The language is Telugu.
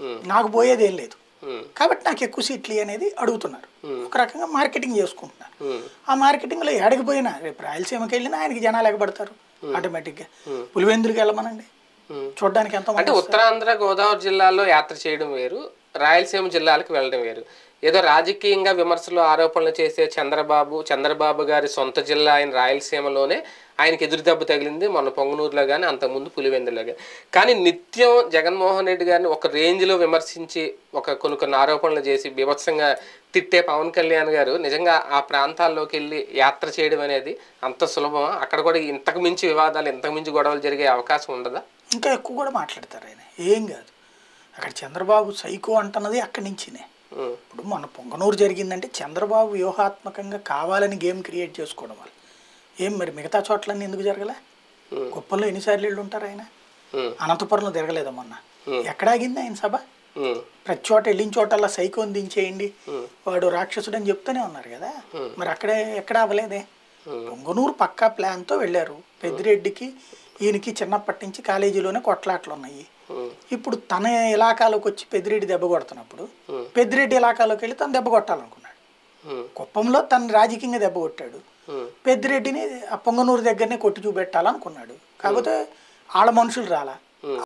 నాకు పోయేది ఏం లేదు ఉమ్, కాబట్టి నాకు ఎక్కువ సీట్లు ఇయ్యి అనేది అడుగుతున్నారు ఒక రకంగా మార్కెటింగ్ చేసుకుంటున్నారు ఉమ్, ఆ మార్కెటింగ్లో ఎక్కడికి పోయినా రేపు రాయలసీమకి వెళ్ళినా ఆయనకి జనాలు ఎగబడతారు ఆటోమేటిక్గా పులివెందులకి వెళ్ళమనండి ఉమ్. చూడడానికి ఎంత అంటే ఉత్తరాంధ్ర గోదావరి జిల్లాల్లో యాత్ర చేయడం వేరు రాయలసీమ జిల్లాలకు వెళ్ళడం వేరు ఏదో రాజకీయంగా విమర్శలు ఆరోపణలు చేసే చంద్రబాబు చంద్రబాబు గారి సొంత జిల్లా ఆయన రాయలసీమలోనే ఆయనకి ఎదురు దెబ్బ తగిలింది మన పొంగనూరులో కానీ అంతకుముందు పులివెందులో కానీ కానీ నిత్యం జగన్మోహన్ రెడ్డి గారిని ఒక రేంజ్లో విమర్శించి ఒక కొన్ని కొన్ని ఆరోపణలు చేసి బీభత్సంగా తిట్టే పవన్ కళ్యాణ్ గారు నిజంగా ఆ ప్రాంతాల్లోకి వెళ్ళి యాత్ర చేయడం అనేది అంత సులభమా అక్కడ కూడా ఇంతకు మించి వివాదాలు ఇంతకు మించి గొడవలు జరిగే అవకాశం ఉండదా ఇంకా ఎక్కువ కూడా మాట్లాడతారు ఆయన ఏం కాదు అక్కడ చంద్రబాబు సైకో అంటున్నది అక్కడి నుంచినే ఉమ్, ఇప్పుడు మొన్న పొంగనూరు జరిగిందంటే చంద్రబాబు వ్యూహాత్మకంగా కావాలని గేమ్ క్రియేట్ చేసుకోవడం వల్ల ఏం మరి మిగతా చోట్లన్నీ ఎందుకు జరగలే Hmm. గొప్పల్లో ఎన్నిసార్లు ఇళ్ళు ఉంటారు ఆయన ఉమ్, అనంతపురంలో తిరగలేదా మొన్న ఎక్కడ ఆగింది ఆయన సభ ఉమ్, ప్రతి చోట వెళ్ళిన చోటల్లా సైకోని దించేయండి వాడు రాక్షసుడు అని చెప్తూనే ఉన్నారు కదా మరి అక్కడే ఎక్కడ అవ్వలేదే పొంగనూరు పక్కా ప్లాన్తో వెళ్ళారు పెద్దిరెడ్డికి ఈయనకి చిన్నప్పటి నుంచి కాలేజీలోనే కొట్లాట్లు ఉన్నాయి ఉమ్, ఇప్పుడు తన ఇలాకాలోకి వచ్చి పెద్దిరెడ్డి దెబ్బ కొడుతున్నప్పుడు పెద్దిరెడ్డి ఇలాకాలోకి వెళ్ళి తను దెబ్బ కొట్టాలనుకున్నాడు ఉమ్, కుప్పంలో తను రాజకీయంగా దెబ్బ కొట్టాడు ఉమ్, పెద్దిరెడ్డిని ఆ పొంగనూరు దగ్గరనే కొట్టి చూపెట్టాలనుకున్నాడు కాకపోతే వాళ్ళ మనుషులు రాలా